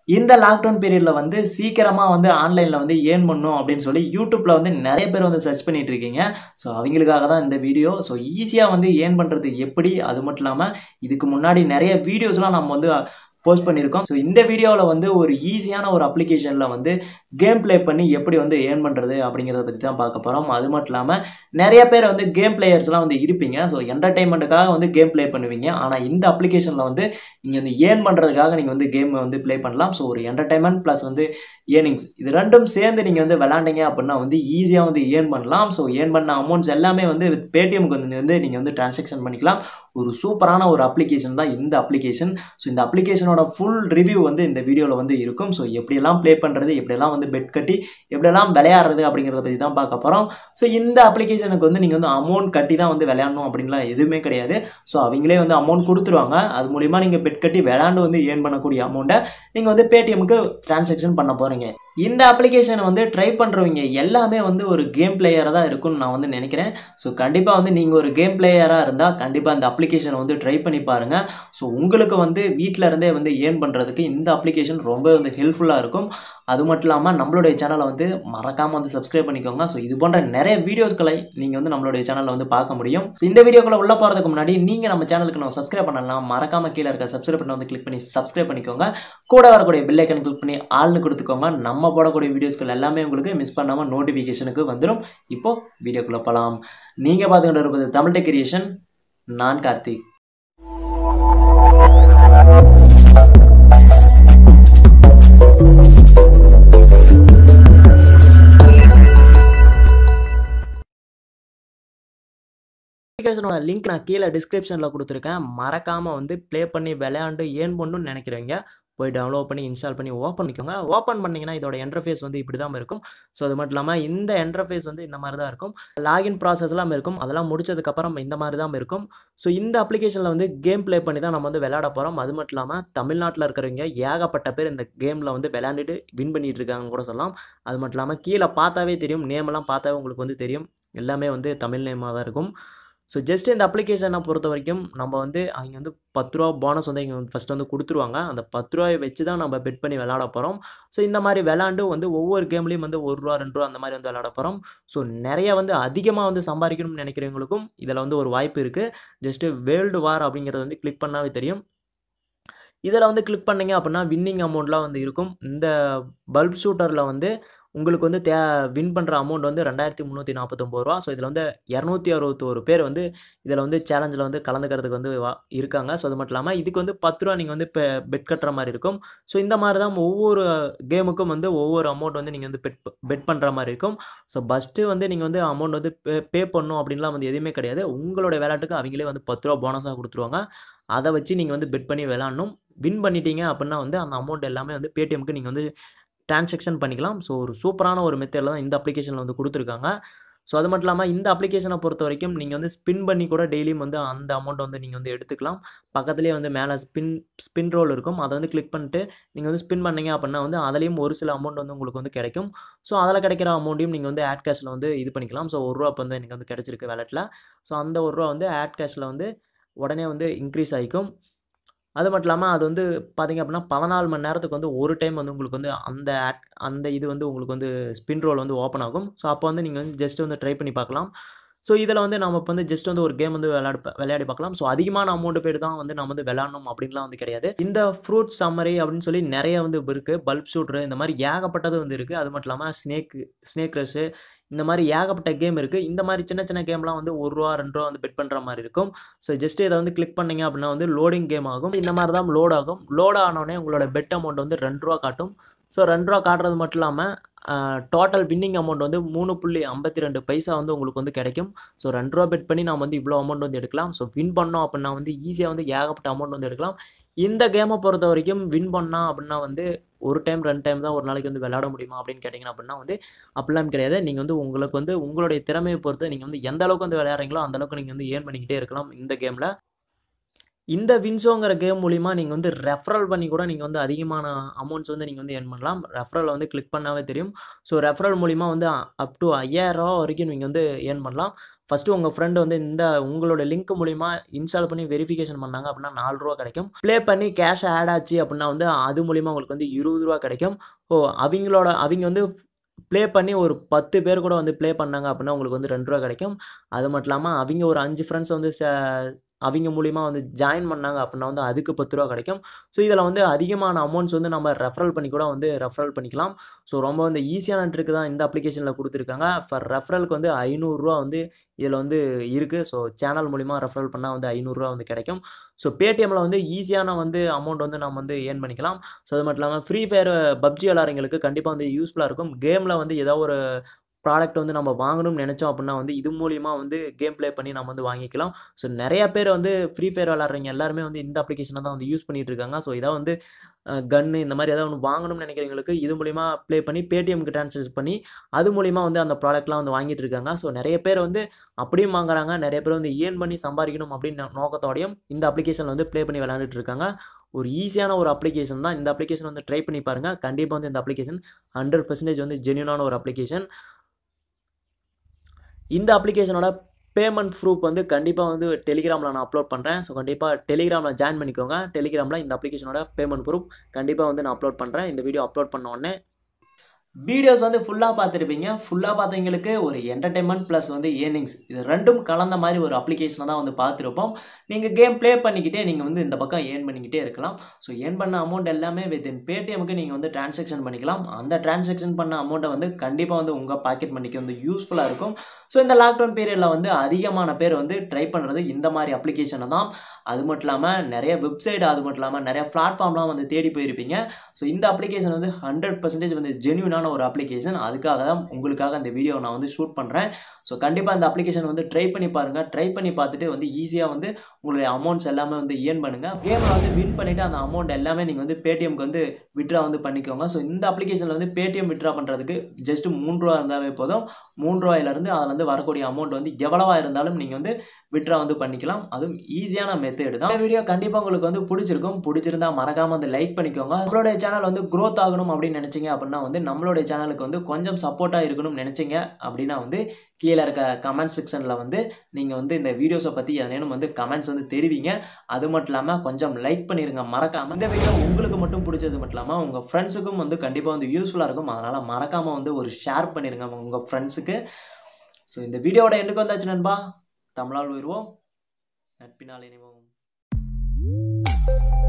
இந்த லாக்டவுன் பீரியட்ல வந்து சீக்கிரமா வந்து ஆன்லைன்ல வந்து ஏர்ன் பண்ணும் அப்படின்னு சொல்லி யூடியூப்ல வந்து நிறைய பேர் வந்து சர்ச் பண்ணிட்டு இருக்கீங்க ஸோ அவங்களுக்காக தான் இந்த வீடியோ ஸோ ஈஸியாக வந்து ஏர்ன் பண்ணுறது எப்படி அது மட்டும் இல்லாமல் இதுக்கு முன்னாடி நிறைய வீடியோஸ்லாம் நம்ம வந்து போஸ்ட் பண்ணியிருக்கோம் ஸோ இந்த வீடியோவில் வந்து ஒரு ஈஸியான ஒரு அப்ளிகேஷனில் வந்து கேம் ப்ளே பண்ணி எப்படி வந்து ஏர்ன் பண்ணுறது அப்படிங்கிறத பற்றி தான் பார்க்க போகிறோம் அது மட்டும் இல்லாமல் நிறைய பேர் வந்து கேம் பிளேயர்ஸ்லாம் வந்து இருப்பீங்க ஸோ என்டர்டைன்மெண்ட்டுக்காக வந்து கேம் ப்ளே பண்ணுவீங்க ஆனால் இந்த அப்ளிகேஷனில் வந்து நீங்கள் வந்து ஏர்ன் பண்ணுறதுக்காக நீங்கள் வந்து கேம் வந்து ப்ளே பண்ணலாம் ஸோ ஒரு என்டர்டைன்மெண்ட் ப்ளஸ் வந்து ஏர்னிங்ஸ் இது ரெண்டும் சேர்ந்து நீங்கள் வந்து விளாண்டீங்க அப்படின்னா வந்து ஈஸியாக வந்து ஏர்ன் பண்ணலாம் ஸோ ஏர்ன் பண்ண அமௌண்ட்ஸ் எல்லாமே வந்து வித் பேடிஎம்க்கு வந்து வந்து நீங்கள் வந்து டிரான்சாக்ஷன் பண்ணிக்கலாம் ஒரு சூப்பரான ஒரு அப்ளிகேஷன் தான் இந்த அப்ளிகேஷன் ஸோ இந்த அப்ளிகேஷனோட ஃபுல் ரிவ்யூ வந்து இந்த வீடியோவில் வந்து இருக்கும் ஸோ எப்படியெல்லாம் ப்ளே பண்ணுறது எப்படியெல்லாம் வந்து பெட் கட்டி எப்படியெல்லாம் விளையாடுறது அப்படிங்கிறத பற்றி தான் பார்க்க போகிறோம் ஸோ இந்த அப்ளிகேஷனுக்கு வந்து நீங்கள் வந்து அமௌண்ட் கட்டி தான் வந்து விளையாடணும் அப்படின்லாம் எதுவுமே கிடையாது ஸோ அவங்களே வந்து அமௌண்ட் கொடுத்துருவாங்க அது மூலிமா நீங்கள் பெட் கட்டி விளையாண்டு வந்து ஏர்ன் பண்ணக்கூடிய அமௌண்ட்டை நீங்கள் வந்து பேடிஎம்க்கு டிரான்சாக்ஷன் பண்ண போகிறீங்க இந்த அப்ளிகேஷனை வந்து ட்ரை பண்ணுறவங்க எல்லாமே வந்து ஒரு கேம் பிளேயராக தான் இருக்கும்னு நான் வந்து நினைக்கிறேன் ஸோ கண்டிப்பாக வந்து நீங்கள் ஒரு கேம் பிளேயராக இருந்தால் கண்டிப்பாக இந்த அப்ளிகேஷனை வந்து ட்ரை பண்ணி பாருங்கள் ஸோ உங்களுக்கு வந்து வீட்டில் இருந்தே வந்து ஏர்ன் பண்ணுறதுக்கு இந்த அப்ளிகேஷன் ரொம்ப வந்து ஹெல்ப்ஃபுல்லாக இருக்கும் அது மட்டும் இல்லாமல் நம்மளுடைய சேனலை வந்து மறக்காமல் வந்து சப்ஸ்கிரைப் பண்ணிக்கோங்க ஸோ இது போன்ற நிறைய வீடியோஸ்களை நீங்கள் வந்து நம்மளுடைய சேனலில் வந்து பார்க்க முடியும் ஸோ இந்த வீடியோக்குள்ள உள்ள போகிறதுக்கு முன்னாடி நீங்கள் நம்ம சேனலுக்கு நம்ம சப்ஸ்கிரைப் பண்ணலாம் மறக்காம கீழே இருக்க சப்ஸ்கிரைப் பண்ண வந்து கிளிக் பண்ணி சப்ஸ்கிரைப் பண்ணிக்கோங்க கூட வரக்கூடிய பெல் ஐக்கன் கிளிக் பண்ணி ஆள்னு கொடுத்துக்கோங்க நம்ம போடக்கூடிய வீடியோஸ்கள் எல்லாமே உங்களுக்கு மிஸ் பண்ணாமல் நோட்டிஃபிகேஷனுக்கு வந்துடும் இப்போ வீடியோக்குள்ள போகலாம் நீங்கள் பார்த்துக்கிட்டு இருப்பது தமிழ் டெக் கிரியேஷன் நான் கார்த்திக் அப்ளிகேஷனோட லிங்க் நான் கீழே டிஸ்கிரிப்ஷனில் கொடுத்துருக்கேன் மறக்காமல் வந்து ப்ளே பண்ணி விளையாண்டு ஏர்ன் பண்ணணும்னு நினைக்கிறவங்க போய் டவுன்லோட் பண்ணி இன்ஸ்டால் பண்ணி ஓப்பன் பண்ணிக்கோங்க ஓப்பன் பண்ணிங்கன்னா இதோட என்டர்ஃபேஸ் வந்து இப்படி தான் இருக்கும் ஸோ அது மட்டும் இல்லாமல் இந்த என்டர்ஃபேஸ் வந்து இந்த மாதிரி தான் இருக்கும் லாகின் ப்ராசஸ்லாம் இருக்கும் அதெல்லாம் முடிச்சதுக்கப்புறம் இந்த மாதிரி தான் இருக்கும் ஸோ இந்த அப்ளிகேஷனில் வந்து கேம் ப்ளே பண்ணி தான் நம்ம வந்து விளையாட போகிறோம் அது மட்டும் இல்லாமல் தமிழ்நாட்டில் இருக்கிறவங்க ஏகப்பட்ட பேர் இந்த கேமில் வந்து விளையாண்டுட்டு வின் பண்ணிட்டு இருக்காங்கன்னு கூட சொல்லலாம் அது மட்டும் இல்லாமல் கீழே பார்த்தாவே தெரியும் நேமெல்லாம் பார்த்தாவே உங்களுக்கு வந்து தெரியும் எல்லாமே வந்து தமிழ் நேமாக தான் இருக்கும் ஸோ ஜஸ்ட் இந்த அப்ளிகேஷனை பொறுத்த வரைக்கும் நம்ம வந்து அவங்க வந்து பத்து ரூபா போனஸ் வந்து இங்கே ஃபஸ்ட் வந்து கொடுத்துருவாங்க அந்த பத்து ரூபாயை வச்சு தான் நம்ம பெட் பண்ணி விளாட போகிறோம் ஸோ இந்த மாதிரி விளாண்டு வந்து ஒவ்வொரு கேம்லேயும் வந்து ஒரு ரூபா ரெண்டு ரூபா அந்த மாதிரி வந்து விளாட போகிறோம் ஸோ நிறைய வந்து அதிகமாக வந்து சம்பாதிக்கணும்னு நினைக்கிறவங்களுக்கும் இதில் வந்து ஒரு வாய்ப்பு இருக்குது ஜஸ்ட்டு வேர்ல்டு வார் அப்படிங்கிறத வந்து கிளிக் பண்ணாவே தெரியும் இதில் வந்து கிளிக் பண்ணிங்க அப்படின்னா வின்னிங் அமௌண்ட்லாம் வந்து இருக்கும் இந்த பல்ப் ஷூட்டரில் வந்து உங்களுக்கு வந்து தே வின் பண்ணுற அமௌண்ட் வந்து ரெண்டாயிரத்தி முந்நூற்றி நாற்பத்தொம்பது ரூபா ஸோ இதில் வந்து இரநூத்தி அறுபத்தோரு பேர் வந்து இதில் வந்து சேலஞ்சில் வந்து கலந்துக்கிறதுக்கு வந்து வா இருக்காங்க ஸோ அது மட்டும் இல்லாமல் இதுக்கு வந்து பத்து ரூபா நீங்கள் வந்து பெ பெட் கட்டுற மாதிரி இருக்கும் ஸோ இந்த மாதிரி தான் ஒவ்வொரு கேமுக்கும் வந்து ஒவ்வொரு அமௌண்ட் வந்து நீங்கள் வந்து பெட் பெட் பண்ணுற மாதிரி இருக்கும் ஸோ ஃபஸ்ட்டு வந்து நீங்கள் வந்து அமௌண்ட் வந்து பே பே பண்ணணும் அப்படின்லாம் வந்து எதுவுமே கிடையாது உங்களோட விளையாட்டுக்கு அவங்களே வந்து பத்து ரூபா போனஸாக கொடுத்துருவாங்க அதை வச்சு நீங்கள் வந்து பெட் பண்ணி விளாட்ணும் வின் பண்ணிட்டீங்க அப்படின்னா வந்து அந்த அமௌண்ட் எல்லாமே வந்து பேடிஎம்க்கு நீங்கள் வந்து டிரான்சாக்ஷன் பண்ணிக்கலாம் ஸோ ஒரு சூப்பரான ஒரு மெத்தடில் தான் இந்த அப்ளிகேஷனில் வந்து கொடுத்துருக்காங்க ஸோ அது மட்டும் இல்லாமல் இந்த அப்ளிகேஷனை பொறுத்த வரைக்கும் நீங்கள் வந்து ஸ்பின் பண்ணி கூட டெய்லியும் வந்து அந்த அமௌண்ட் வந்து நீங்கள் வந்து எடுத்துக்கலாம் பக்கத்துலேயே வந்து மேலே ஸ்பின் ஸ்பின் ரோல் இருக்கும் அதை வந்து கிளிக் பண்ணிட்டு நீங்கள் வந்து ஸ்பின் பண்ணீங்க அப்படின்னா வந்து அதுலேயும் ஒரு சில அமௌண்ட் வந்து உங்களுக்கு வந்து கிடைக்கும் ஸோ அதில் கிடைக்கிற அமௌண்ட்டையும் நீங்கள் வந்து ஆட் கேஷில் வந்து இது பண்ணிக்கலாம் ஸோ ஒரு ரூபா இப்போ வந்து எனக்கு வந்து கிடச்சிருக்கு வேலெட்டில் ஸோ அந்த ஒரு ரூபா வந்து ஆட் கேஷில் வந்து உடனே வந்து இன்க்ரீஸ் ஆகிக்கும் அது மட்டும் இல்லாமல் அது வந்து பார்த்திங்க அப்படின்னா பதினாலு மணி நேரத்துக்கு வந்து ஒரு டைம் வந்து உங்களுக்கு வந்து அந்த ஆட் அந்த இது வந்து உங்களுக்கு வந்து ஸ்பின் ரோல் வந்து ஓப்பன் ஆகும் ஸோ அப்போ வந்து நீங்கள் வந்து ஜஸ்ட் வந்து ட்ரை பண்ணி பார்க்கலாம் ஸோ இதில் வந்து நம்ம இப்போ வந்து ஜஸ்ட் வந்து ஒரு கேம் வந்து விளையாடு விளையாடி பார்க்கலாம் ஸோ அதிகமான அமௌண்ட் பேர் தான் வந்து நம்ம வந்து விளாடணும் அப்படின்லாம் வந்து கிடையாது இந்த ஃப்ரூட் சம்மரி அப்படின்னு சொல்லி நிறைய வந்து இருக்குது பல்ப் ஷூட்ரு இந்த மாதிரி ஏகப்பட்டது வந்து இருக்குது அது மட்டும் இல்லாமல் ஸ்னேக் ஸ்னேக் ரஷ்ஷு இந்த மாதிரி ஏகப்பட்ட கேம் இருக்குது இந்த மாதிரி சின்ன சின்ன கேம்லாம் வந்து ஒரு ரூபா ரெண்டு ரூபா வந்து பெட் பண்ணுற மாதிரி இருக்கும் ஸோ ஜஸ்ட் இதை வந்து கிளிக் பண்ணிங்க அப்படின்னா வந்து லோடிங் கேம் ஆகும் இந்த மாதிரி தான் லோட் ஆகும் லோட் ஆனோடனே உங்களோட பெட் அமௌண்ட் வந்து ரெண்டு ரூபா காட்டும் ஸோ ரெண்டு ரூபா காட்டுறது மட்டும் இல்லாமல் டோட்டல் வின்னிங் அமௌண்ட் வந்து மூணு புள்ளி ஐம்பத்தி ரெண்டு பைசா வந்து உங்களுக்கு வந்து கிடைக்கும் ஸோ ரெண்டு ரூபா பெட் பண்ணி நாம் வந்து இவ்வளோ அமௌண்ட் வந்து எடுக்கலாம் ஸோ வின் பண்ணோம் அப்படின்னா வந்து ஈஸியாக வந்து ஏகப்பட்ட அமௌண்ட் வந்து எடுக்கலாம் இந்த கேமை பொறுத்த வரைக்கும் வின் பண்ணால் அப்படின்னா வந்து ஒரு டைம் ரெண்டு டைம் தான் ஒரு நாளைக்கு வந்து விளையாட முடியுமா அப்படின்னு கேட்டிங்கன்னா அப்படின்னா வந்து அப்படிலாம் கிடையாது நீங்கள் வந்து உங்களுக்கு வந்து உங்களுடைய திறமையை பொறுத்து நீங்கள் வந்து எந்த அளவுக்கு வந்து விளையாடுறீங்களோ அந்த அளவுக்கு நீங்கள் வந்து ஏர்ன் பண்ணிக்கிட்டே இருக்கலாம் இந்த கேமில் இந்த வின்சோங்கிற கேம் மூலிமா நீங்கள் வந்து ரெஃபரல் பண்ணி கூட நீங்கள் வந்து அதிகமான அமௌண்ட்ஸ் வந்து நீங்கள் வந்து ஏர்ன் பண்ணலாம் ரெஃபரல் வந்து கிளிக் பண்ணாவே தெரியும் ஸோ ரெஃபரல் மூலிமா வந்து அப் டு ஐயாயிரரூவா வரைக்கும் நீங்கள் வந்து ஏர்ன் பண்ணலாம் ஃபஸ்ட்டு உங்கள் ஃப்ரெண்டு வந்து இந்த உங்களோட லிங்க் மூலிமா இன்ஸ்டால் பண்ணி வெரிஃபிகேஷன் பண்ணாங்க அப்படின்னா நாலு ரூபா கிடைக்கும் ப்ளே பண்ணி கேஷ் ஆட் ஆச்சு அப்படின்னா வந்து அது மூலிமா உங்களுக்கு வந்து இருபது ரூபா கிடைக்கும் ஓ அவங்களோட அவங்க வந்து ப்ளே பண்ணி ஒரு பத்து பேர் கூட வந்து ப்ளே பண்ணாங்க அப்படின்னா உங்களுக்கு வந்து ரெண்டு ரூபா கிடைக்கும் அது மட்டும் இல்லாமல் அவங்க ஒரு அஞ்சு ஃப்ரெண்ட்ஸ் வந்து ச அவங்க மூலிமா வந்து ஜாயின் பண்ணாங்க அப்படின்னா வந்து அதுக்கு பத்து ரூபா கிடைக்கும் ஸோ இதில் வந்து அதிகமான அமௌண்ட்ஸ் வந்து நம்ம ரெஃபரல் பண்ணி கூட வந்து ரெஃபரல் பண்ணிக்கலாம் ஸோ ரொம்ப வந்து ஈஸியான ட்ரிக் தான் இந்த அப்ளிகேஷனில் கொடுத்துருக்காங்க ஃபார் ரெஃபரலுக்கு வந்து ஐநூறுரூவா வந்து இதில் வந்து இருக்குது ஸோ சேனல் மூலிமா ரெஃபரல் பண்ணால் வந்து ஐநூறுரூவா வந்து கிடைக்கும் ஸோ பேடிஎம்மில் வந்து ஈஸியான வந்து அமௌண்ட் வந்து நம்ம வந்து ஏர்ன் பண்ணிக்கலாம் ஸோ அது மட்டும் இல்லாமல் ஃப்ரீ ஃபயர் பப்ஜி விளாட்றவங்களுக்கு கண்டிப்பாக வந்து யூஸ்ஃபுல்லாக இருக்கும் கேமில் வந்து ஏதோ ஒரு ப்ராடக்ட் வந்து நம்ம வாங்கணும்னு நினச்சோம் அப்படின்னா வந்து இது மூலிமா வந்து கேம் ப்ளே பண்ணி நம்ம வந்து வாங்கிக்கலாம் ஸோ நிறைய பேர் வந்து ஃப்ரீ ஃபயர் விளாட்றவங்க எல்லாருமே வந்து இந்த அப்ளிகேஷனை தான் வந்து யூஸ் பண்ணிகிட்டு இருக்காங்க ஸோ இதை வந்து கன்னு இந்த மாதிரி ஏதாவது ஒன்று வாங்கணும்னு நினைக்கிறவங்களுக்கு இது மூலிமா ப்ளே பண்ணி பேடிஎம்க்கு ட்ரான்ஸ்ஃபர் பண்ணி அது மூலிமா வந்து அந்த ப்ராடக்ட்லாம் வந்து வாங்கிட்டு இருக்காங்க ஸோ நிறைய பேர் வந்து அப்படியும் வாங்குறாங்க நிறைய பேர் வந்து ஏர்ன் பண்ணி சம்பாதிக்கணும் அப்படின்னு நோக்கத்தோடையும் இந்த அப்ளிகேஷனில் வந்து ப்ளே பண்ணி விளையாண்டுட்டு இருக்காங்க ஒரு ஈஸியான ஒரு அப்ளிகேஷன் தான் இந்த அப்ளிகேஷன் வந்து ட்ரை பண்ணி பாருங்கள் கண்டிப்பாக வந்து இந்த அப்ளிகேஷன் ஹண்ட்ரட் பர்சன்டேஜ் வந்து ஜென்யூனான ஒரு அப்ளிகேஷன் இந்த அப்ளிகேஷனோட பேமெண்ட் ப்ரூஃப் வந்து கண்டிப்பாக வந்து டெலிகிராமில் நான் அப்லோட் பண்ணுறேன் ஸோ கண்டிப்பாக டெலிகிராமில் ஜாயின் பண்ணிக்கோங்க டெலிகிராமில் இந்த அப்ளிகேஷனோட பேமெண்ட் ப்ரூஃப் கண்டிப்பாக வந்து நான் அப்லோட் பண்ணுறேன் இந்த வீடியோ அப்லோட் பண்ண உடனே வீடியோஸ் வந்து ஃபுல்லாக பார்த்துருப்பீங்க ஃபுல்லாக பார்த்தவங்களுக்கு ஒரு என்டர்டைன்மெண்ட் ப்ளஸ் வந்து ஏர்னிங்ஸ் இது ரெண்டும் கலந்த மாதிரி ஒரு அப்ளிகேஷனை தான் வந்து பார்த்துருப்போம் நீங்கள் கேம் ப்ளே பண்ணிக்கிட்டே நீங்கள் வந்து இந்த பக்கம் ஏர்ன் பண்ணிக்கிட்டே இருக்கலாம் ஸோ ஏர்ன் பண்ண அமௌண்ட் எல்லாமே வித்தின் பேடிஎம்க்கு நீங்கள் வந்து டிரான்சாக்ஷன் பண்ணிக்கலாம் அந்த டிரான்சாக்ஷன் பண்ண அமௌண்ட்டை வந்து கண்டிப்பாக வந்து உங்கள் பாக்கெட் மணிக்கு வந்து யூஸ்ஃபுல்லாக இருக்கும் ஸோ இந்த லாக்டவுன் பீரியடில் வந்து அதிகமான பேர் வந்து ட்ரை பண்ணுறது இந்த மாதிரி அப்ளிகேஷனை தான் அது மட்டும் இல்லாமல் நிறைய வெப்சைட் அது மட்டும் இல்லாமல் நிறைய பிளாட்ஃபார்ம்லாம் வந்து தேடி போயிருப்பீங்க ஸோ இந்த அப்ளிகேஷன் வந்து ஹண்ட்ரட் பர்சன்டேஜ் வந்து ஜென்யூனான ஒரு அப்ளிகேஷன் அதுக்காக தான் உங்களுக்காக அந்த வீடியோ நான் வந்து ஷூட் பண்ணுறேன் ஸோ கண்டிப்பாக இந்த அப்ளிகேஷன் வந்து ட்ரை பண்ணி பாருங்கள் ட்ரை பண்ணி பார்த்துட்டு வந்து ஈஸியாக வந்து உங்களுடைய அமௌண்ட்ஸ் எல்லாமே வந்து ஏர்ன் பண்ணுங்கள் கேமில் வந்து வின் பண்ணிவிட்டு அந்த அமௌண்ட் எல்லாமே நீங்கள் வந்து பேடிஎம்க்கு வந்து விட்ரா வந்து பண்ணிக்கோங்க ஸோ இந்த அப்ளிகேஷனில் வந்து பேடிஎம் விட்ரா பண்ணுறதுக்கு ஜஸ்ட் மூணு ரூபா இருந்தாவே போதும் மூணு ரூபாயிலேருந்து அதில் வந்து வரக்கூடிய அமௌண்ட் வந்து எவ்வளவா இருந்தாலும் நீங்கள் வந்து விட்ரா வந்து பண்ணிக்கலாம் அதுவும் ஈஸியான மெத்தேடு தான் இந்த வீடியோ கண்டிப்பாக உங்களுக்கு வந்து பிடிச்சிருக்கும் பிடிச்சிருந்தா மறக்காம வந்து லைக் பண்ணிக்கோங்க நம்மளுடைய சேனல் வந்து க்ரோத் ஆகணும் அப்படின்னு நினைச்சீங்க அப்படின்னா வந்து நம்மளுடைய சேனலுக்கு வந்து கொஞ்சம் சப்போர்ட்டாக இருக்கணும்னு நினைச்சீங்க அப்படின்னா வந்து கீழே இருக்க கமெண்ட் செக்ஷனில் வந்து நீங்கள் வந்து இந்த வீடியோஸை பற்றி எதனேனும் வந்து கமெண்ட்ஸ் வந்து தெரிவிங்க அது மட்டும் இல்லாமல் கொஞ்சம் லைக் பண்ணிடுங்க மறக்காமல் இந்த வீடியோ உங்களுக்கு மட்டும் பிடிச்சது மட்டும் இல்லாமல் உங்கள் ஃப்ரெண்ட்ஸுக்கும் வந்து கண்டிப்பாக வந்து யூஸ்ஃபுல்லாக இருக்கும் அதனால் மறக்காமல் வந்து ஒரு ஷேர் பண்ணிடுங்க உங்கள் ஃப்ரெண்ட்ஸுக்கு ஸோ இந்த வீடியோவோட எண்டுக்கு வந்தாச்சு நண்பா தமிழால் உயர்வோம் நட்பினால் இணைவோம்